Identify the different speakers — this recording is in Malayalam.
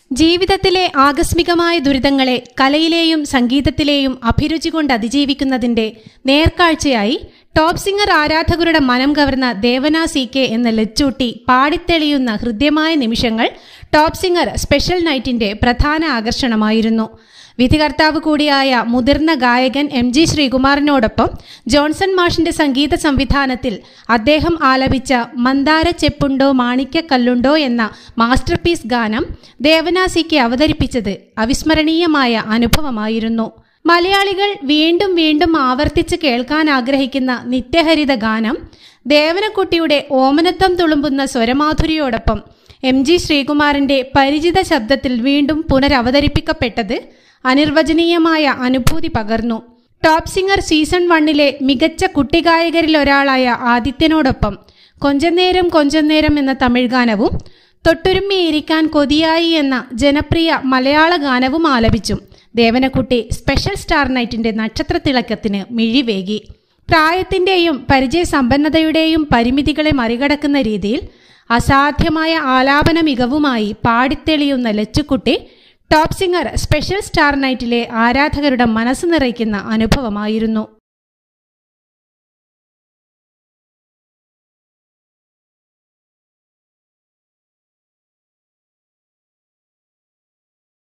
Speaker 1: ജീവിതത്തിലെ ആകസ്മികമായ ദുരിതങ്ങളെ കലയിലെയും സംഗീതത്തിലെയും അഭിരുചി കൊണ്ട് അതിജീവിക്കുന്നതിന്റെ നേർക്കാഴ്ചയായി ടോപ്പ് സിംഗർ ആരാധകരുടെ മനം കവർന്ന ദേവന സി കെ എന്ന ലച്ചൂട്ടി പാടിത്തെളിയുന്ന ഹൃദ്യമായ നിമിഷങ്ങൾ ടോപ്പ് സിംഗർ സ്പെഷ്യൽ നൈറ്റിന്റെ പ്രധാന ആകർഷണമായിരുന്നു വിധികർത്താവ് കൂടിയായ മുതിർന്ന ഗായകൻ എം ജി ശ്രീകുമാറിനോടൊപ്പം ജോൺസൺ മാഷിന്റെ സംഗീത സംവിധാനത്തിൽ അദ്ദേഹം ആലപിച്ച മന്ദാര ചെപ്പുണ്ടോ മാണിക്യക്കല്ലുണ്ടോ എന്ന മാസ്റ്റർപീസ് ഗാനം ദേവനാസിക്ക് അവതരിപ്പിച്ചത് അവിസ്മരണീയമായ അനുഭവമായിരുന്നു മലയാളികൾ വീണ്ടും വീണ്ടും ആവർത്തിച്ച് കേൾക്കാൻ ആഗ്രഹിക്കുന്ന നിത്യഹരിത ഗാനം ദേവനക്കുട്ടിയുടെ ഓമനത്വം തുളുമ്പുന്ന സ്വരമാധുരിയോടൊപ്പം എം ജി ശ്രീകുമാറിന്റെ പരിചിത ശബ്ദത്തിൽ വീണ്ടും പുനരവതരിപ്പിക്കപ്പെട്ടത് അനിർവചനീയമായ അനുഭൂതി പകർന്നു ടോപ്പ് സിംഗർ സീസൺ വണ്ണിലെ മികച്ച കുട്ടിഗായകരിൽ ഒരാളായ ആദിത്യനോടൊപ്പം കൊഞ്ചനേരം കൊഞ്ചനേരം എന്ന തമിഴ് ഗാനവും തൊട്ടുരുമ്മിയിരിക്കാൻ കൊതിയായി എന്ന ജനപ്രിയ മലയാള ഗാനവും ആലപിച്ചു ദേവനക്കുട്ടി സ്പെഷ്യൽ സ്റ്റാർ നൈറ്റിന്റെ നക്ഷത്രത്തിളക്കത്തിന് മിഴിവേകി പ്രായത്തിന്റെയും പരിചയസമ്പന്നതയുടെയും പരിമിതികളെ മറികടക്കുന്ന രീതിയിൽ അസാധ്യമായ ആലാപന മികവുമായി പാടിത്തെളിയുന്ന Lachukkutty top singer special star നൈറ്റിലെ ആരാധകരുടെ മനസ്സ് നിറയ്ക്കുന്ന അനുഭവമായിരുന്നു